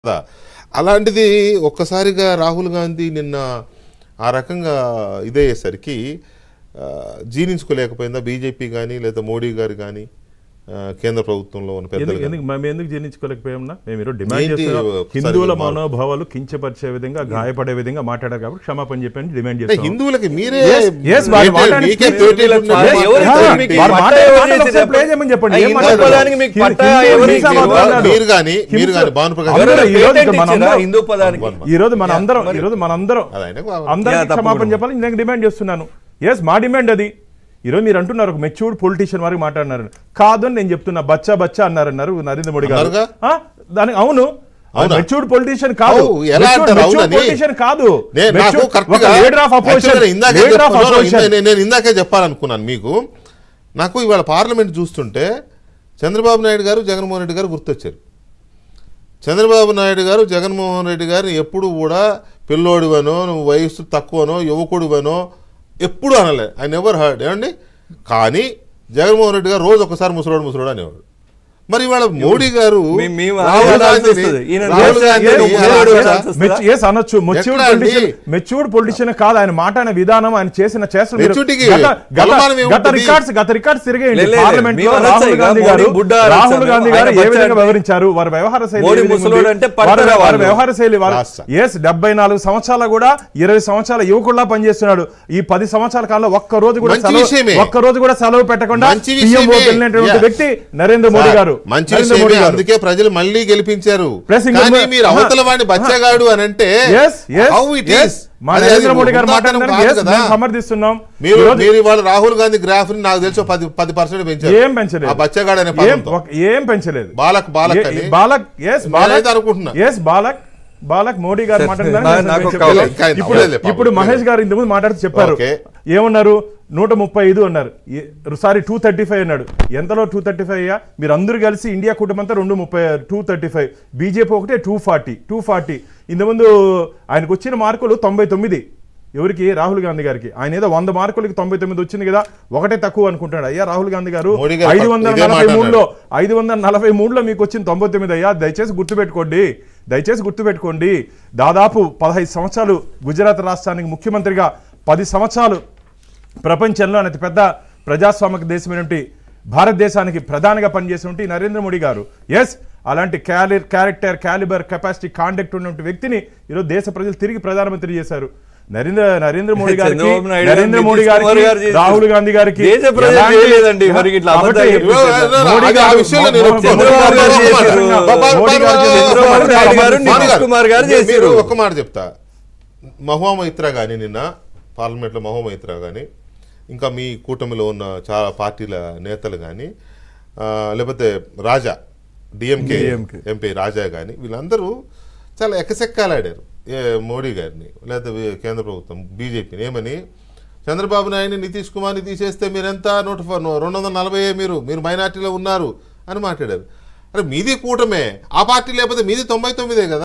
కదా అలాంటిది ఒక్కసారిగా రాహుల్ గాంధీ నిన్న ఆ రకంగా ఇదయ్యేసరికి ఆ, జీర్ణించుకోలేకపోయిందా బీజేపీ కానీ లేదా మోడీ గారు కానీ కేంద్ర ప్రభుత్వంలో ఉన్న పెద్దలు ఎందుకు గానీ? ఎందుకు మేము ఎందుకు జీర్ణించుకోలేకపోయామన్నా మేము ఈరోజు డిమాండ్ ఏంటి చేస్తున్నాం ఒకసారి హిందువుల మా- మనోభావాలు కించపరిచే విధంగా గాయపడే విధంగా మాట్లాడారు కాబట్టి క్షమాపణ చెప్పని డిమాండ్ అంటే చేస్తాం హిందువులకి మీరే Yes, yes, వాళ్ళు మీకే- మాట్లాడే మీకే speech తోటి వీళ్ళ ఉన్నారు. చాలా ఎవరు ఆ, ఇచ్చారు మీకు? వారు పట్టా మాట్లాడే ఎవరు మాటలు చేశారు? ఒకసారి play చేయమని చెప్పండి. ఆ ఏం హిందూ మాట్లాడారు? పదానికి మీకు హిందూ పట్టా హిందూ ఎవరు హింసా ఇచ్చారు? మాట్లాడారు. మీరు కానీ మీరు హింస- కానీ భానుప్రకాష్ అందరూ గారు ఈ రోజు పేటెంట్ మన ఇచ్చారా అందరం- హిందూ పదానికి వన్- వన్. ఈ రోజు మన యా, అందరం మరి- ఈ రోజు మన అందరం అది ఆయనకు అందరికి యా, తప్పకుండా. క్షమాపణ చెప్పాలి నేను డిమాండ్ చేస్తున్నాను ఎస్ మా డిమాండ్ అది ఈరోజు మీరు అంటున్నారు ఒక మెచ్యూర్డ్ పొలిటీషియన్ వారికి మాట్లాడినారు కాదు అని నేను చెప్తున్నా బచ్చా బచ్చా అన్నారన్నారు నరేంద్ర మోడీ గారు అన్నారుగా? ఆ, దానికి అవును అవునా? మెచ్యూర్డ్ పొలిటీషియన్ కాదు అవు, ఎలా అంటారు అవునని? పొలిటీషియన్ కాదు నే- నాకు Matured- కరెక్ట్ ఒక లీడర్ ఆఫ్ అపోజిషన్ ఇందాకే లీడర్ ఆఫ్ చెప్పాను, అపోజిషన్ ఇందా- నేను ఇందాకే చెప్పాలనుకున్నాను మీకు నాకు ఇవాళ పార్లమెంట్ చూస్తుంటే చంద్రబాబు నాయుడు గారు జగన్మోహన్ రెడ్డి గారు గుర్తొచ్చారు చంద్రబాబు నాయుడు గారు జగన్మోహన్ రెడ్డి గారు ఎప్పుడు కూడా పిల్లోడివనో నువ్వు వయసు తక్కువనో యువకుడివనో ఎప్పుడు అనలే ఆయన ఎవరు హర్డ్ ఏమండి కానీ జగన్మోహన్ రెడ్డి గారు రోజు ఒకసారి ముసలోడు ముసలోడు అనేవాడు మరి ఇవాళ మోడీ గారు మీ- మేము రాహుల్ అనాల్సి గాంధీని- వస్తుంది. ఈయన రాహుల్ yes, గాంధీని yes, ఎలా ముసలోడు అనొచ్చా? అనాల్సి వస్తుందా? ఎస్ అనొచ్చు మెచ్యూర్డ్ ఎట్లా అండి? పొలిటీషియన్ మెచ్యూర్డ్ పొలిటీషియన్ కాదు ఆయన మాట్లాడిన విధానం ఆయన చేసిన చేష్టలు మీరు మెచ్యూరిటీకి గత- గత- బలమానం గత ఏముంటుంది? రికార్డ్స్ గత రికార్డ్స్ తిరిగేయండి లే, లే, లే. పార్లమెంట్ లో మేము అనొచ్చా రాహుల్ ఇక? గాంధీ మోడీ గారు బుడ్డ రాహుల్ అనొచ్చా? గాంధీ గారు ఆయన ఏ విధంగా బచ్చా వివరించారు వారి వ్యవహార శైలి మోడీ ఏ విధంగా ముసలోడు ఉంది? అంటే వారి- పట్టరా వారి వాళ్ళు. వ్యవహార శైలి రాస్తా. ఎస్ డెబ్బై నాలుగు సంవత్సరాల కూడా ఇరవై సంవత్సరాల యువకుల్లా పనిచేస్తున్నాడు ఈ పది సంవత్సరాల కాలంలో ఒక్క రోజు కూడా మంచి సెలవు విషయమే. ఒక్క రోజు కూడా సెలవు పెట్టకుండా మంచి PMO విషయమే. వెళ్ళినటువంటి Yeah. వ్యక్తి నరేంద్ర మోడీ సార్, గారు మంచి నరేంద్ర మోడీ విషయమే గారు అందుకే ప్రజలు మళ్ళీ గెలిపించారు Plus ఇంకొక- కానీ మీరు ఆహా. అవతల వాడిని బచ్చగాడు అని అంటే Yes, yes, how it yes. Is మా నరేంద్ర మోడీ గారు మాట్లాడినారు yes, మేము సమర్థిస్తున్నాం మీరు ఈరోజు మీరు ఇవాళ రాహుల్ గాంధీ గ్రాఫ్ ని నాకు తెలిసి పది పది పర్సెంట్ పెంచారు ఏం పెంచలేదు ఆ బచ్చగాడు అనే ఏం పదంతో ఒక- ఏం పెంచలేదు బాలక్ బాలక్ ఏ- అని బాలక్ ఎస్ బాలక్ నేనైతే అనుకుంటున్నా. ఎస్ బాలక్ బాలక్ మోడీ గారు సరే, మాట్లాడినారు నా- నేను నాకు ఒక చెప్పాను. ఇంకా ఇంత ఇప్పుడు అవ్వలేదులే పాపం. ఇప్పుడు మహేష్ గారు ఇంతకుముందు మాట్లాడుతూ చెప్పారు ఓకే. ఏమన్నారు నూట ముప్పై ఐదు అన్నారు సారీ టూ థర్టీ ఫైవ్ అన్నాడు ఎంతలో టూ థర్టీ ఫైవ్ అయ్యా మీరు అందరూ కలిసి ఇండియా కూటమి అంతా రెండు ముప్పై టూ థర్టీ ఫైవ్ బీజేపీ ఒకటే టూ ఫార్టీ టూ ఫార్టీ ఇంతకుముందు ఆయనకు వచ్చిన మార్కులు తొంభై తొమ్మిది ఎవరికి రాహుల్ గాంధీ గారికి ఆయన ఏదో వంద మార్కులకి తొంభై తొమ్మిది వచ్చింది కదా ఒకటే తక్కువ అనుకుంటాడు అయ్యా రాహుల్ గాంధీ గారు మోడీ గారు ఐదు వందల ఇదే నలభై మాట మూడులో ఐదు వందల నలభై మూడులో మీకు వచ్చిన తొంభై తొమ్మిది అయ్యా దయచేసి గుర్తుపెట్టుకోండి దయచేసి గుర్తుపెట్టుకోండి దాదాపు పదహైదు సంవత్సరాలు గుజరాత్ రాష్ట్రానికి ముఖ్యమంత్రిగా పది సంవత్సరాలు ప్రపంచంలో అతి పెద్ద ప్రజాస్వామిక దేశమైనటువంటి భారతదేశానికి ప్రధానిగా పనిచేసినటువంటి నరేంద్ర మోడీ గారు ఎస్ అలాంటి క్యాలి క్యారెక్టర్ క్యాలిబర్ కెపాసిటీ కాండక్ట్ ఉన్నటువంటి వ్యక్తిని ఈరోజు దేశ ప్రజలు తిరిగి ప్రధానమంత్రి చేశారు నరేంద్ర నరేంద్ర మోడీ గారికి చంద్రబాబు నాయుడు నరేంద్ర గారు, మోడీ నితీష్ కుమార్ గారికి గారు చేశారు. రాహుల్ గాంధీ గారికి దేశ ప్రజలు ఎలాంటి- చేయలేదండి, మరి ఇట్లా కాబట్టి అబద్ధాలు చెప్పి మోడీ అది ఆ గారు- విషయంలో నేను మో- ఒప్పుకోను. చంద్రబాబు గారు ఒక్క మాట. చేశారు. బా- బా- మోడీ గారు బా- చేశారు. చంద్రబాబు నాయుడు గారు, భాను నితీష్ కుమార్ గారు మీరు- చేశారు. మీరు ఒక్క మాట చెప్తా మహువా మైత్రా కానీ నిన్న పార్లమెంట్లో మహువా మైత్రా కానీ ఇంకా మీ కూటమిలో ఉన్న చాలా పార్టీల నేతలు కానీ లేకపోతే Raja DMK DMK. MP Raja కానీ వీళ్ళందరూ చాలా ఎకసెక్కాలాడారు ఏ మోడీ గారిని లేకపోతే వీ- కేంద్ర ప్రభుత్వం బీజేపీని ఏమని చంద్రబాబు నాయుడిని నితీష్ కుమార్ని తీసేస్తే మీరెంత నూట ఫ- రెండు వందల నలభై మీరు మీరు మైనార్టీలో ఉన్నారు అని మాట్లాడారు అరే మీది కూటమే ఆ పార్టీ లేకపోతే మీది తొంభై తొమ్మిదే కదా